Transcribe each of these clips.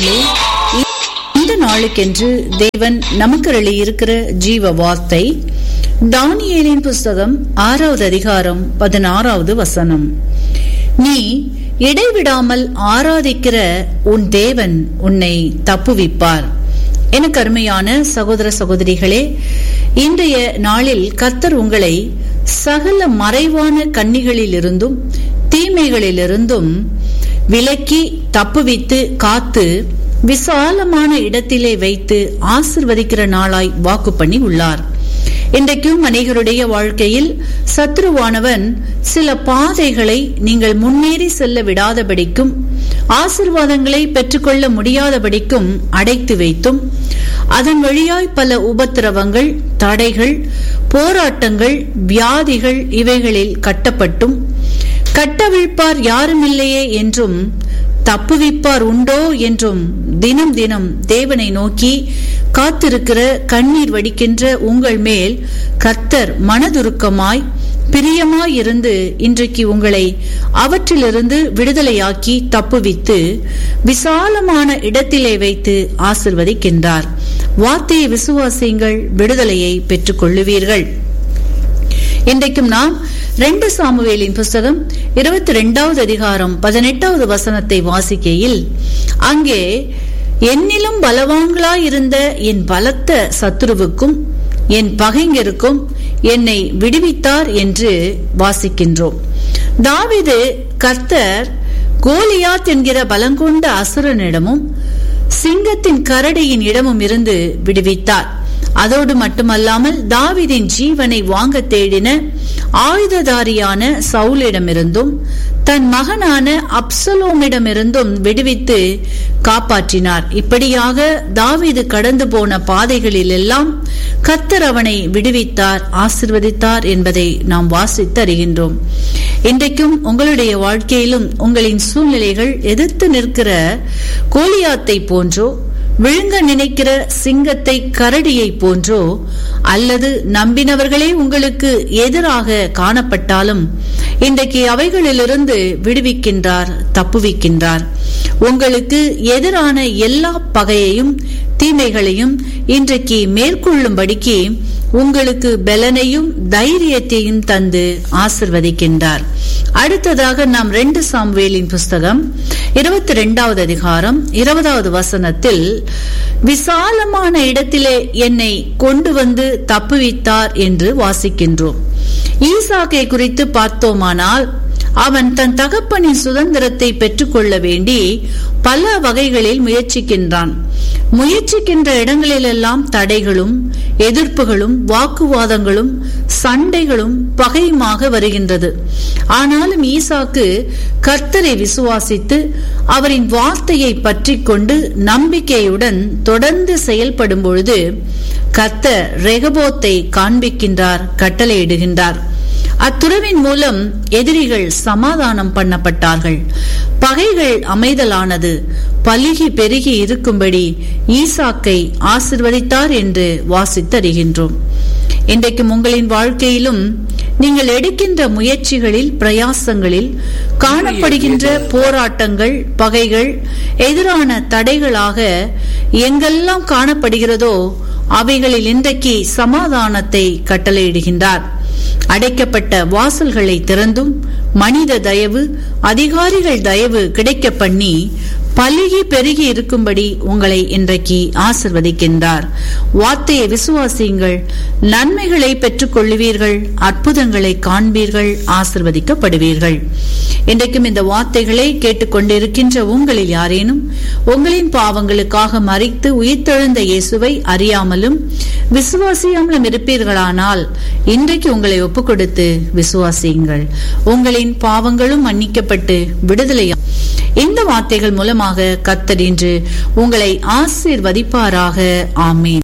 பிள்ளைகளே இந்த நாளுக்கென்று தேவன் நமக்கு இருக்கிற ஜீவ வார்த்தை தானியேலின் புஸ்தகம் ஆறாவது அதிகாரம் பதினாறாவது வசனம் நீ இடைவிடாமல் ஆராதிக்கிற உன் தேவன் உன்னை தப்புவிப்பார் எனக்கு அருமையான சகோதர சகோதரிகளே இன்றைய நாளில் கர்த்தர் உங்களை சகல மறைவான கன்னிகளிலிருந்தும் தீமைகளிலிருந்தும் விலக்கி தப்புவித்து காத்து விசாலமான இடத்திலே வைத்து ஆசிர்வதிக்கிற நாளாய் வாக்கு பண்ணி உள்ளார் இன்றைக்கும் அநேகருடைய வாழ்க்கையில் சத்ருவானவன் சில பாதைகளை நீங்கள் முன்னேறி செல்ல விடாதபடிக்கும் ஆசிர்வாதங்களை பெற்றுக்கொள்ள முடியாதபடிக்கும் அடைத்து வைத்தும் அதன் வழியாய் பல உபத்திரவங்கள் தடைகள் போராட்டங்கள் வியாதிகள் இவைகளில் கட்டப்பட்டும் கட்டவிழ்ப்பார் யாருமில்லையே என்றும் தப்புவிப்பார் உண்டோ என்றும் தினம் தினம் தேவனை நோக்கி காத்திருக்கிற கண்ணீர் வடிக்கின்ற உங்கள் மேல் கர்த்தர் மனதுருக்கமாய் பிரியமாயிருந்து இன்றைக்கு உங்களை அவற்றிலிருந்து விடுதலையாக்கி தப்புவித்து விசாலமான இடத்திலே வைத்து ஆசிர்வதிக்கின்றார் வார்த்தையை விசுவாசியுங்கள் விடுதலையை பெற்றுக் கொள்ளுவீர்கள் இன்றைக்கும் நாம் ரெண்டு சாமுவேலின் புஸ்தகம் இருபத்தி ரெண்டாவது அதிகாரம் பதினெட்டாவது வசனத்தை வாசிக்கையில் அங்கே என்னிலும் பலவான்களாயிருந்த என் பலத்த சத்துருவுக்கும் என் பகைஞருக்கும் என்னை விடுவித்தார் என்று வாசிக்கின்றோம் தாவிது கர்த்தர் கோலியாத் என்கிற பலங்கொண்ட அசுரனிடமும் சிங்கத்தின் கரடியின் இடமும் இருந்து விடுவித்தார் அதோடு மட்டுமல்லாமல் தாவிதின் ஜீவனை வாங்க தேடின ஆயுததாரியான சவுலிடமிருந்தும் தன் மகனான அப்சலோமிடமிருந்தும் விடுவித்து காப்பாற்றினார் இப்படியாக தாவிது கடந்து போன பாதைகளில் எல்லாம் கத்தர் அவனை விடுவித்தார் ஆசிர்வதித்தார் என்பதை நாம் வாசித்து அறிகின்றோம் இன்றைக்கும் உங்களுடைய வாழ்க்கையிலும் உங்களின் சூழ்நிலைகள் எதிர்த்து நிற்கிற கோலியாத்தை போன்றோ விழுங்க நினைக்கிற சிங்கத்தை கரடியை போன்றோ அல்லது நம்பினவர்களே உங்களுக்கு எதிராக காணப்பட்டாலும் இன்றைக்கு அவைகளிலிருந்து விடுவிக்கின்றார் தப்புவிக்கின்றார் உங்களுக்கு எதிரான எல்லா பகையையும் தீமைகளையும் இன்றைக்கு மேற்கொள்ளும்படிக்கு உங்களுக்கு பலனையும் தைரியத்தையும் தந்து ஆசிர்வதிக்கின்றார் அடுத்ததாக நாம் ரெண்டு சாம்வேலின் புஸ்தகம் இருபத்தி ரெண்டாவது அதிகாரம் இருபதாவது வசனத்தில் விசாலமான இடத்திலே என்னை கொண்டு வந்து தப்புவித்தார் என்று வாசிக்கின்றோம் ஈசாக்கை குறித்து பார்த்தோமானால் அவன் தன் தகப்பனின் சுதந்திரத்தை பெற்றுக்கொள்ள வேண்டி பல வகைகளில் முயற்சிக்கின்றான் முயற்சிக்கின்ற இடங்களிலெல்லாம் தடைகளும் எதிர்ப்புகளும் வாக்குவாதங்களும் சண்டைகளும் பகையுமாக வருகின்றது ஆனாலும் ஈசாக்கு கர்த்தரை விசுவாசித்து அவரின் வார்த்தையை பற்றி கொண்டு நம்பிக்கையுடன் தொடர்ந்து செயல்படும் பொழுது கர்த்தர் ரெகபோத்தை காண்பிக்கின்றார் கட்டளையிடுகின்றார் அத்துறவின் மூலம் எதிரிகள் சமாதானம் பண்ணப்பட்டார்கள் பகைகள் அமைதலானது பலுகி பெருகி இருக்கும்படி ஈசாக்கை ஆசிர்வதித்தார் என்று வாசித்தறிகின்றோம் இன்றைக்கும் உங்களின் வாழ்க்கையிலும் நீங்கள் எடுக்கின்ற முயற்சிகளில் பிரயாசங்களில் காணப்படுகின்ற போராட்டங்கள் பகைகள் எதிரான தடைகளாக எங்கெல்லாம் காணப்படுகிறதோ அவைகளில் இன்றைக்கு சமாதானத்தை கட்டளையிடுகின்றார் அடைக்கப்பட்ட வாசல்களை திறந்தும் மனித தயவு அதிகாரிகள் தயவு கிடைக்க பண்ணி பலுகி பெருகி இருக்கும்படி உங்களை இன்றைக்கு ஆசிர்வதிக்கின்றார் வார்த்தையை விசுவாசியுங்கள் நன்மைகளை பெற்றுக் கொள்ளுவீர்கள் அற்புதங்களை காண்பீர்கள் ஆசிர்வதிக்கப்படுவீர்கள் இன்றைக்கும் இந்த வார்த்தைகளை கேட்டுக்கொண்டிருக்கின்ற உங்களில் யாரேனும் உங்களின் பாவங்களுக்காக மறித்து உயிர்த்தெழுந்த இயேசுவை அறியாமலும் விசுவாசியாமலும் இருப்பீர்களானால் இன்றைக்கு உங்களை ஒப்புக் கொடுத்து விசுவாசியுங்கள் உங்களின் பாவங்களும் மன்னிக்கப்பட்டு விடுதலை இந்த வார்த்தைகள் மூலமாக கத்தர் இன்று உங்களை ஆசீர்வதிப்பாராக ஆமேன்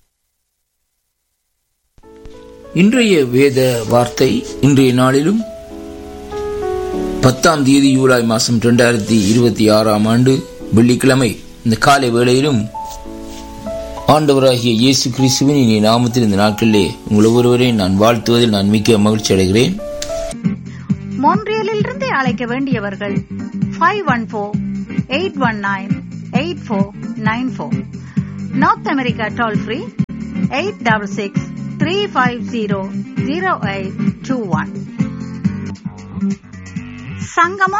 இன்றைய வேத வார்த்தை இன்றைய நாளிலும் பத்தாம் தேதி ஜூலை மாதம் இரண்டாயிரத்தி இருபத்தி ஆறாம் ஆண்டு வெள்ளிக்கிழமை இந்த காலை வேளையிலும் ஆண்டவராகிய இயேசு கிறிஸ்துவின் இனி நாமத்தில் இந்த நாட்களிலே உங்கள் ஒவ்வொருவரையும் நான் வாழ்த்துவதில் நான் மிக்க மகிழ்ச்சி அடைகிறேன் மோன்ட்ரியலிலிருந்து அழைக்க வேண்டியவர்கள் five one four eight one nine eight four nine four North America toll free eight double six three five zero zero eight two one சங்கமம்